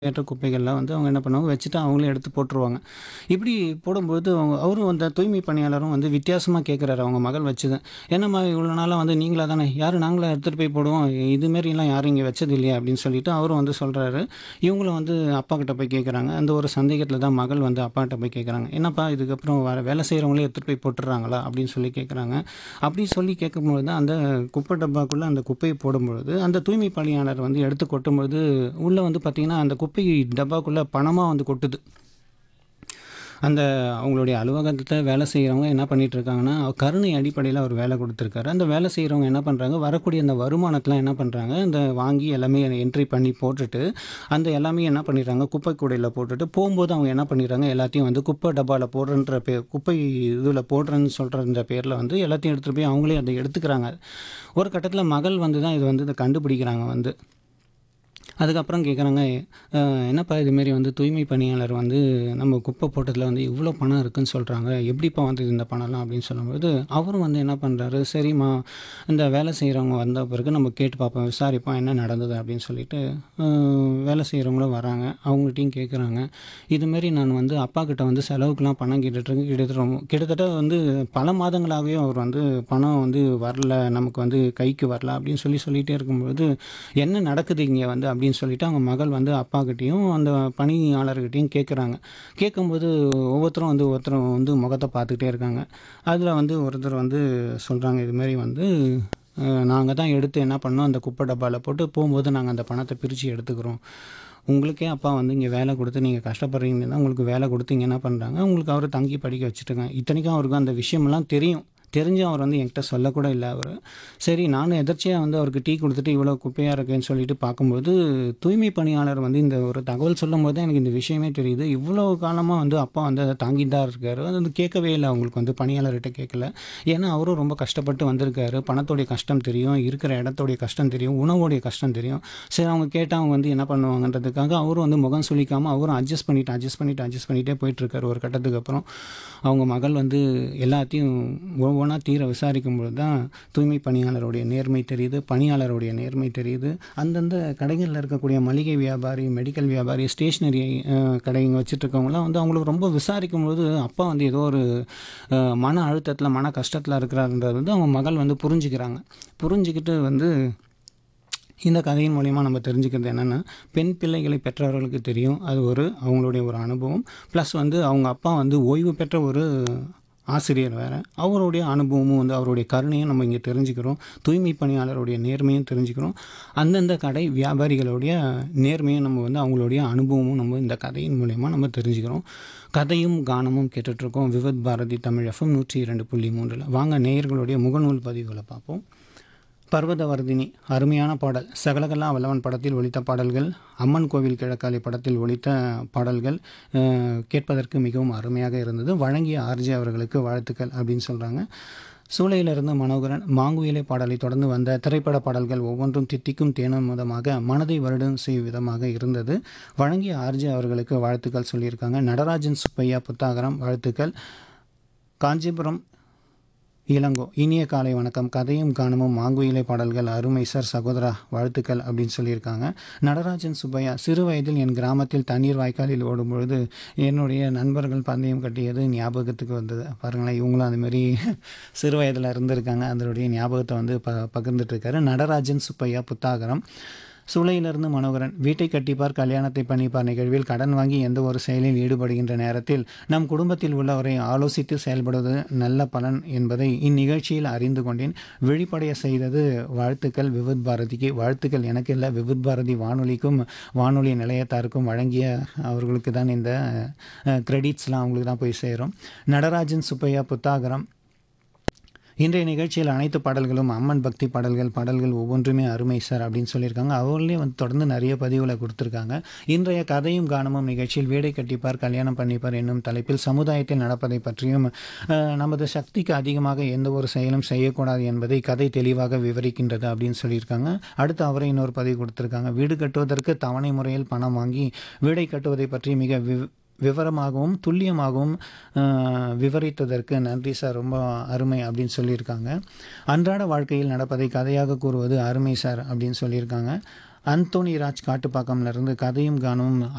ஏற்ற குப்பைகள்லாம் வந்து அவங்க என்ன பண்ணுவாங்க வச்சுட்டு அவங்களே எடுத்து போட்டுருவாங்க இப்படி போடும்போது அவங்க அவரும் அந்த தூய்மை பணியாளரும் வந்து வித்தியாசமாக கேட்குறாரு அவங்க மகள் வச்சது என்னம்மா இவ்வளோ நாளாக வந்து நீங்களா தானே யார் நாங்களா எடுத்துகிட்டு போய் போடுவோம் இதுமாரிலாம் யாரும் இங்கே வச்சது இல்லையா அப்படின்னு சொல்லிட்டு அவரும் வந்து சொல்கிறாரு இவங்களும் வந்து அப்பா கிட்ட போய் கேட்குறாங்க அந்த ஒரு சந்தேகத்தில் தான் மகள் வந்து அப்பா கிட்ட போய் கேட்குறாங்க என்னப்பா இதுக்கப்புறம் வர வேலை செய்கிறவங்களே எடுத்துகிட்டு போய் போட்டுடுறாங்களா அப்படின்னு சொல்லி கேட்குறாங்க அப்படி சொல்லி கேட்கும்பொழுது தான் அந்த குப்பை டப்பாக்குள்ளே அந்த குப்பையை போடும்பொழுது அந்த தூய்மை பணியாளர் வந்து எடுத்து கொட்டும்பொழுது உள்ளே வந்து பார்த்திங்கன்னா அந்த குப்பை டப்பாக்குள்ளே பணமாக வந்து கொட்டுது அந்த அவங்களுடைய அலுவலகத்தில் வேலை செய்கிறவங்க என்ன பண்ணிட்டு இருக்காங்கன்னா கருணை அடிப்படையில் அவர் வேலை கொடுத்துருக்காரு அந்த வேலை செய்கிறவங்க என்ன பண்ணுறாங்க வரக்கூடிய அந்த வருமானத்தெலாம் என்ன பண்ணுறாங்க இந்த வாங்கி எல்லாமே என்ட்ரி பண்ணி போட்டுட்டு அந்த எல்லாமே என்ன பண்ணிடுறாங்க குப்பை கூடையில் போட்டுட்டு போகும்போது அவங்க என்ன பண்ணிடுறாங்க எல்லாத்தையும் வந்து குப்பை டப்பாவில் போடுறன்ற பே குப்பை இதில் போடுறேன்னு சொல்கிற பேரில் வந்து எல்லாத்தையும் எடுத்துகிட்டு போய் அவங்களே அதை எடுத்துக்கிறாங்க ஒரு கட்டத்தில் மகள் வந்து தான் இது வந்து இதை கண்டுபிடிக்கிறாங்க வந்து அதுக்கப்புறம் கேட்குறாங்க என்னப்பா இதுமாரி வந்து தூய்மை பணியாளர் வந்து நம்ம குப்பை போட்டதில் வந்து இவ்வளோ பணம் இருக்குன்னு சொல்கிறாங்க எப்படிப்பா வந்து இந்த பணம்லாம் அப்படின்னு சொல்லும்போது அவரும் வந்து என்ன பண்ணுறாரு சரிம்மா இந்த வேலை செய்கிறவங்க வந்த பிறகு நம்ம கேட்டு பார்ப்போம் விசாரிப்போம் என்ன நடந்தது அப்படின்னு சொல்லிட்டு அஹ், வேலை செய்கிறவங்களும் வராங்க அவங்ககிட்டையும் கேட்குறாங்க இதுமாரி நான் வந்து அப்பா கிட்ட வந்து செலவுக்கெலாம் பணம் கேட்டுட்ருக்கேன் கிட்டத்தட்ட ரொம்ப- கிட்டத்தட்ட வந்து பல மாதங்களாகவே அவர் வந்து பணம் வந்து வரல நமக்கு வந்து கைக்கு வரல அப்படின்னு சொல்லி சொல்லிகிட்டே இருக்கும்பொழுது என்ன நடக்குது இங்கே வந்து அப்படின்னு சொல்லிட்டு அவங்க மகள் வந்து அப்பாக்கிட்டேயும் அந்த பணியாளர்கிட்டையும் கேட்குறாங்க கேட்கும்போது ஒவ்வொருத்தரும் வந்து ஒருத்தரும் வந்து முகத்தை பார்த்துக்கிட்டே இருக்காங்க அதில் வந்து ஒருத்தர் வந்து சொல்கிறாங்க இதுமாரி வந்து நாங்கள் தான் எடுத்து என்ன பண்ணோம் அந்த குப்பை டப்பாவில் போட்டு போகும்போது நாங்கள் அந்த பணத்தை பிரித்து எடுத்துக்கிறோம் உங்களுக்கே அப்பா வந்து இங்கே வேலை கொடுத்து நீங்கள் கஷ்டப்படுறீங்கன்னா உங்களுக்கு வேலை கொடுத்து இங்கே என்ன பண்ணுறாங்க உங்களுக்கு அவர் தங்கி படிக்க வச்சுட்டுருக்காங்க இத்தனைக்கும் அவருக்கு அந்த விஷயமெல்லாம் தெரியும் தெரிஞ்சும் அவர் வந்து என்கிட்ட சொல்லக்கூட இல்லை அவர் சரி நானும் எதர்ச்சியாக வந்து அவருக்கு டீ கொடுத்துட்டு இவ்வளோ குப்பையாக இருக்குன்னு சொல்லிட்டு பார்க்கும்போது தூய்மை பணியாளர் வந்து இந்த ஒரு தகவல் சொல்லும்போது தான் எனக்கு இந்த விஷயமே தெரியுது இவ்வளோ காலமாக வந்து அப்பா வந்து அதை தாங்கிட்டு தான் இருக்காரு அது வந்து கேட்கவே இல்லை அவங்களுக்கு வந்து பணியாளர்கிட்ட கேட்கல ஏன்னா அவரும் ரொம்ப கஷ்டப்பட்டு வந்திருக்காரு பணத்தோடைய கஷ்டம் தெரியும் இருக்கிற இடத்தோடைய கஷ்டம் தெரியும் உணவோடைய கஷ்டம் தெரியும் சரி அவங்க கேட்டால் அவங்க வந்து என்ன பண்ணுவாங்கன்றதுக்காக அவரும் வந்து முகம் சுளிக்காமல் அவரும் அட்ஜஸ்ட் பண்ணிட்டு அட்ஜஸ்ட் பண்ணிட்டு அட்ஜஸ்ட் பண்ணிகிட்டே போயிட்டுருக்காரு ஒரு கட்டத்துக்கு அப்புறம் அவங்க மகள் வந்து எல்லாத்தையும் ஒவ்வொன்றா தீர விசாரிக்கும் பொழுது தான் தூய்மை பணியாளருடைய நேர்மை தெரியுது பணியாளருடைய நேர்மை தெரியுது அந்தந்த கடைகளில் இருக்கக்கூடிய மளிகை வியாபாரி மெடிக்கல் வியாபாரி ஸ்டேஷ்னரி கடைங்க வச்சுட்டு இருக்கவங்களாம் வந்து அவங்களுக்கு ரொம்ப விசாரிக்கும் பொழுது அப்பா வந்து ஏதோ ஒரு அஹ், மன அழுத்தத்தில் மன கஷ்டத்தில் இருக்கிறாருன்றது வந்து அவங்க மகள் வந்து புரிஞ்சுக்கிறாங்க புரிஞ்சுக்கிட்டு வந்து இந்த கதையின் மூலிமா நம்ம தெரிஞ்சுக்கிறது என்னென்னா பெண் பிள்ளைகளை பெற்றவர்களுக்கு தெரியும் அது ஒரு அவங்களுடைய ஒரு அனுபவம் ப்ளஸ் வந்து அவங்க அப்பா வந்து ஓய்வு பெற்ற ஒரு ஆசிரியர் வேறு அவருடைய அனுபவமும் வந்து அவருடைய கருணையும் நம்ம இங்கே தெரிஞ்சுக்கிறோம் தூய்மை பணியாளருடைய நேர்மையும் தெரிஞ்சுக்கிறோம் அந்தந்த கடை வியாபாரிகளுடைய நேர்மையும் நம்ம வந்து அவங்களுடைய அனுபவமும் நம்ம இந்த கதையின் மூலயமா நம்ம தெரிஞ்சுக்கிறோம் கதையும் கானமும் கேட்டுட்ருக்கோம் விவத் பாரதி தமிழ் எஃப்எம் நூற்றி இரண்டு புள்ளி மூன்றில் வாங்க நேயர்களுடைய முகநூல் பதிவுகளை பார்ப்போம் பர்வதவர்தினி அருமையான பாடல் சகலகலா வல்லவன் படத்தில் ஒலித்த பாடல்கள் அம்மன் கோவில் கிழக்காளி படத்தில் ஒலித்த பாடல்கள் அஹ், கேட்பதற்கு மிகவும் அருமையாக இருந்தது வழங்கிய ஆர்ஜே அவர்களுக்கு வாழ்த்துக்கள் அப்படின்னு சொல்கிறாங்க சூளையிலிருந்து மனோகரன் மாங்குயிலை பாடலை தொடர்ந்து வந்த திரைப்பட பாடல்கள் ஒவ்வொன்றும் தித்திக்கும் தேனும் விதமாக மனதை வருடம் செய்யும் விதமாக இருந்தது வழங்கிய ஆர்ஜே அவர்களுக்கு வாழ்த்துக்கள் சொல்லியிருக்காங்க நடராஜன் சுப்பையா புத்தாகரம் வாழ்த்துக்கள் காஞ்சிபுரம் இளங்கோ இனிய காலை வணக்கம் கதையும் காணமும் மாங்குயிலை பாடல்கள் அருமை சார் சகோதரா வாழ்த்துக்கள் அப்படின்னு சொல்லியிருக்காங்க நடராஜன் சுப்பையா சிறு வயதில் என் கிராமத்தில் தண்ணீர் வாய்க்காலில் ஓடும் பொழுது என்னுடைய நண்பர்கள் பந்தயம் கட்டியது ஞாபகத்துக்கு வந்தது பாருங்களேன் இவங்களும் அதுமாரி சிறு வயதில் இருந்திருக்காங்க அதனுடைய ஞாபகத்தை வந்து ப பகிர்ந்துட்டு இருக்காரு நடராஜன் சுப்பையா புத்தாகரம் சூளையிலிருந்து மனோகரன் வீட்டை கட்டிப்பார் கல்யாணத்தை பண்ணிப்பார் நிகழ்வில் கடன் வாங்கி எந்த ஒரு செயலில் ஈடுபடுகின்ற நேரத்தில் நம் குடும்பத்தில் உள்ளவரை ஆலோசித்து செயல்படுவது நல்ல பலன் என்பதை இந்நிகழ்ச்சியில் அறிந்து கொண்டேன் விழிப்படைய செய்தது வாழ்த்துக்கள் விவித் பாரதிக்கு வாழ்த்துக்கள் எனக்கு இல்லை விவித் பாரதி வானொலிக்கும் வானொலி நிலையத்தாருக்கும் வழங்கிய அவர்களுக்கு தான் இந்த கிரெடிட்ஸ்லாம் அவங்களுக்கு தான் போய் சேரும் நடராஜன் சுப்பையா புத்தாகரம் இன்றைய நிகழ்ச்சியில் அனைத்து பாடல்களும் அம்மன் பக்தி பாடல்கள் பாடல்கள் ஒவ்வொன்றுமே அருமை சார் அப்படின்னு சொல்லியிருக்காங்க அவர்களே வந்து தொடர்ந்து நிறைய பதிவுகளை கொடுத்துருக்காங்க இன்றைய கதையும் கானமும் நிகழ்ச்சியில் வீடை கட்டிப்பார் கல்யாணம் பண்ணிப்பார் என்னும் தலைப்பில் சமுதாயத்தில் நடப்பதை பற்றியும் அஹ், நமது சக்திக்கு அதிகமாக எந்த ஒரு செயலும் செய்யக்கூடாது என்பதை கதை தெளிவாக விவரிக்கின்றது அப்படின்னு சொல்லியிருக்காங்க அடுத்து அவரை இன்னொரு பதிவு கொடுத்துருக்காங்க வீடு கட்டுவதற்கு தவணை முறையில் பணம் வாங்கி வீடை கட்டுவதை பற்றி மிக வி விவரமாகவும் துல்லியமாகவும் அஹ், விவரித்ததற்கு நன்றி சார் ரொம்ப அருமை அப்படின்னு சொல்லியிருக்காங்க அன்றாட வாழ்க்கையில் நடப்பதை கதையாக கூறுவது அருமை சார் அப்படின்னு சொல்லியிருக்காங்க அந்தோனி ராஜ் காட்டுப்பாக்கம்ல இருந்து கதையும் காணும்